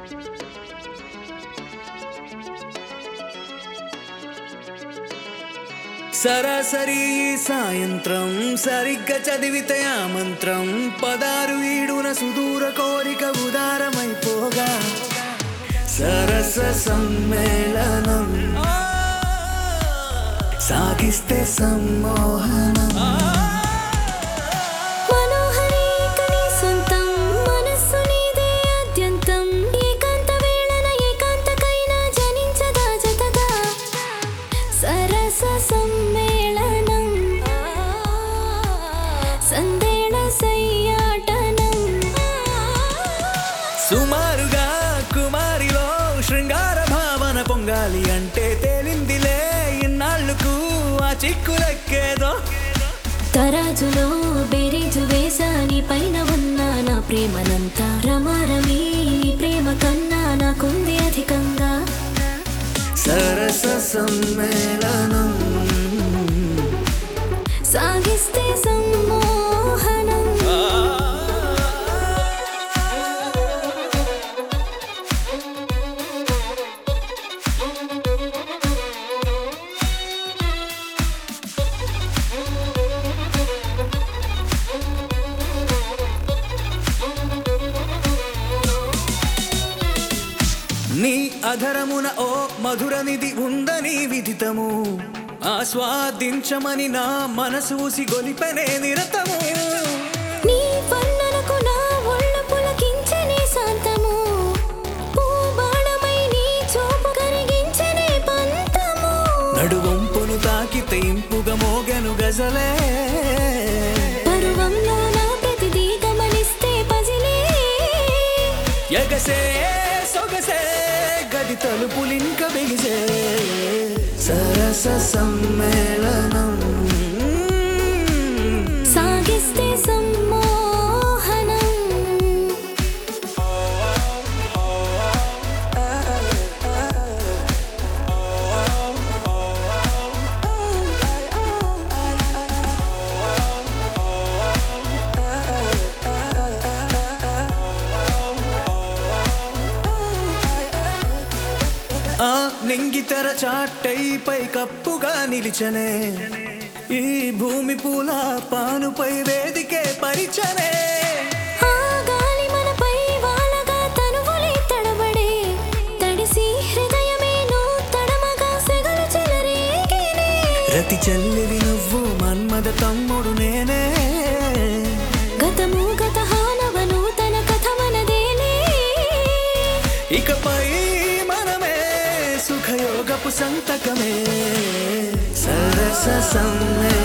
సరాసరి ఈ సాయంత్రం సరిగ్గా చదివితే ఆ మంత్రం పదారు ఈడున సుదూర కోరిక ఉదారమైపోగా సరస సమ్మేళనం సాగిస్తే సమ్మోహనం మనోహరి కని సొంతం మనస్సు నీదే ఆద్యంతం ఏకాంత వేళన ఏకాంతకైనా జనించదా జతగా సరస సమ్మేళనం సందేళ సయ్యాటనం సుమారుగా కుమారిలో శృంగార భావన పొంగాలి అంటే తేలిందిలే ఇన్నాళ్ళకు ఆ చిక్కులెక్కేదో తరాజులో బేరీజు వేసాని పైన ఉన్న నా ప్రేమనంతా రమారమి నీ ప్రేమ కన్నా నాకుంది అధికంగా సరస సమ్మేళనం సాగిస్తే సమ్మోహనం నీ అధరమున ఓ మధుర నిధి ఉందని విదితము ఆస్వాదించమని నా మనసు గొలిపెనే నిరతము నీ వర్ణనకు నా ఒళ్ళు పులకించనే శాంతము పూబాణమై నీ చూపు కరిగించనే పంతము నడువంపును తాకితే ఇంపుగా మోగెను గజలే పరువంలో నా ప్రతిదీ గమనిస్తే పజిలే ఎగసే సొగసే గది తలుపులింక బిగిసే సరస సమ్మేళనం సాగిస్తే సమ్మోహనం ఆ నింగితెర చాటైపై కప్పుగా నిలిచనే ఈ భూమి పూల పానుపై వేదికే పరిచనే ఆ గాలి మనపై వాలగా తనువులే తడబడే తడిసి హృదయమేను తడమగా సెగలు చెలరేగినే రతి చెల్లివి నువ్వు మన్మద తమ్ముడు నేనే గతము గత హానవ నూతన కథ మనదేలే ఇకపై మనమే సుఖయోగపు సంతకమే సరస సమ్మే